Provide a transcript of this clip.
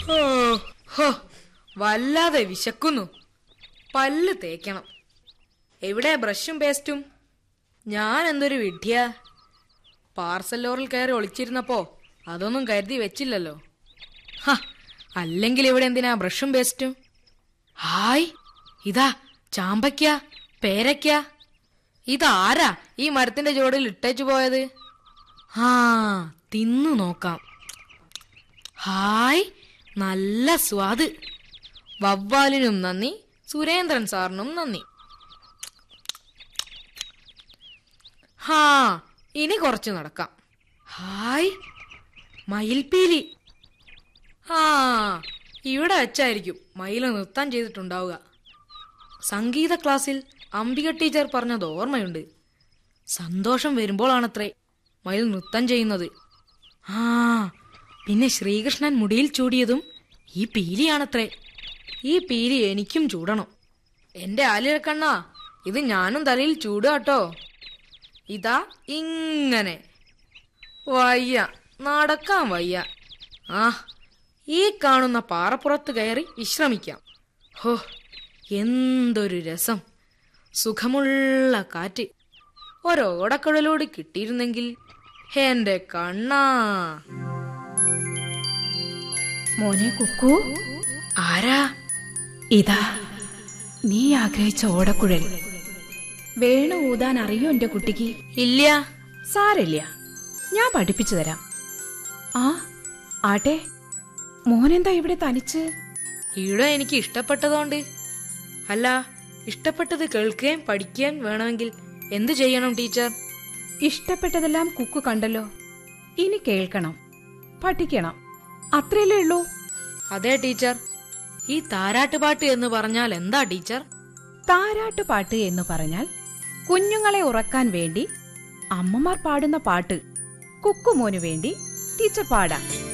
ഹോ, ഹോ, വല്ലാതെ വിശക്കുന്നു പല്ല് തേക്കണം എവിടെ ബ്രഷും പേസ്റ്റും ഞാൻ എന്തൊരു വിഡ്ഢിയ പാർസൽ ലോറിൽ കയറി ഒളിച്ചിരുന്നപ്പോ അതൊന്നും കരുതി വെച്ചില്ലല്ലോ ഹ അല്ലെങ്കിൽ ഇവിടെ എന്തിനാ ബ്രഷും പേസ്റ്റും ഹായ് ഇതാ ചാമ്പയ്ക്ക പേരയ്ക്ക ഇതാരാ ഈ മരത്തിന്റെ ചുവടിൽ ഇട്ടേച്ചു പോയത് ആ തിന്നു നോക്കാം ഹായ് നല്ല സ്വാദ് വവ്വാലിനും നന്ദി സുരേന്ദ്രൻ സാറിനും നന്ദി ഹാ ഇനി കുറച്ച് നടക്കാം ഹായ് മയിൽപീലി ആ ഇവിടെ വെച്ചായിരിക്കും മയില നൃത്തം ചെയ്തിട്ടുണ്ടാവുക സംഗീത ക്ലാസ്സിൽ അംബിക ടീച്ചർ പറഞ്ഞത് ഓർമ്മയുണ്ട് സന്തോഷം വരുമ്പോഴാണത്രേ മയിൽ നൃത്തം ചെയ്യുന്നത് ആ പിന്നെ ശ്രീകൃഷ്ണൻ മുടിയിൽ ചൂടിയതും ഈ പീലിയാണത്രേ ഈ പീലി എനിക്കും ചൂടണം എന്റെ ആലിരക്കണ്ണ ഇത് ഞാനും തലയിൽ ചൂടാട്ടോ ഇതാ ഇങ്ങനെ വയ്യ നടക്കാൻ വയ്യ ആ ഈ കാണുന്ന പാറപ്പുറത്ത് കയറി വിശ്രമിക്കാം ഹോ എന്തൊരു രസം സുഖമുള്ള കാറ്റ് ഒരോടക്കുഴലോട് കിട്ടിയിരുന്നെങ്കിൽ എന്റെ കണ്ണാ മോനെ കുക്കു ആരാ ഇതാ നീ ആഗ്രഹിച്ച ഓടക്കുഴൽ വേണു ഊതാൻ അറിയോ എന്റെ കുട്ടിക്ക് ഇല്ല സാരില്ല ഞാൻ പഠിപ്പിച്ചു തരാം ആ ആട്ടെ മോനെന്താ ഇവിടെ തനിച്ച് ഈടോ എനിക്ക് ഇഷ്ടപ്പെട്ടതുകൊണ്ട് അല്ല ഇഷ്ടപ്പെട്ടത് കേൾക്കുകയും പഠിക്കുകയും വേണമെങ്കിൽ എന്തു ചെയ്യണം ടീച്ചർ ഇഷ്ടപ്പെട്ടതെല്ലാം കുക്കു കണ്ടല്ലോ ഇനി കേൾക്കണം പഠിക്കണം അത്രയല്ലേ ഉള്ളൂ അതെ ടീച്ചർ ഈ താരാട്ടുപാട്ട് എന്ന് പറഞ്ഞാൽ എന്താ ടീച്ചർ താരാട്ടുപാട്ട് എന്ന് പറഞ്ഞാൽ കുഞ്ഞുങ്ങളെ ഉറക്കാൻ വേണ്ടി അമ്മമാർ പാടുന്ന പാട്ട് കുക്കുമോനു വേണ്ടി ടീച്ചർ പാടാം